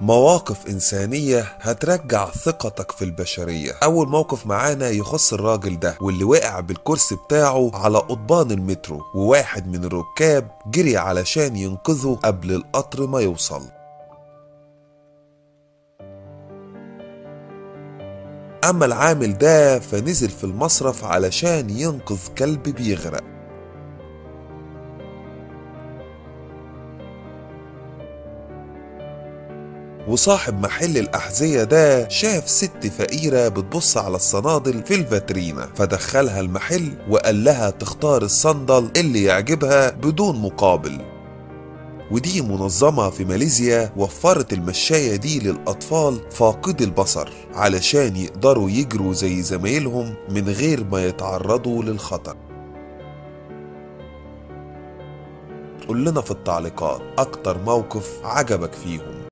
مواقف إنسانية هترجع ثقتك في البشرية أول موقف معانا يخص الراجل ده واللي وقع بالكرسي بتاعه على قضبان المترو وواحد من الركاب جري علشان ينقذه قبل القطر ما يوصل أما العامل ده فنزل في المصرف علشان ينقذ كلب بيغرق وصاحب محل الأحذية ده شاف ست فقيرة بتبص على الصنادل في الفاترينا فدخلها المحل وقال لها تختار الصندل اللي يعجبها بدون مقابل ودي منظمة في ماليزيا وفرت المشاية دي للأطفال فاقدي البصر علشان يقدروا يجروا زي زمايلهم من غير ما يتعرضوا للخطر قول لنا في التعليقات أكتر موقف عجبك فيهم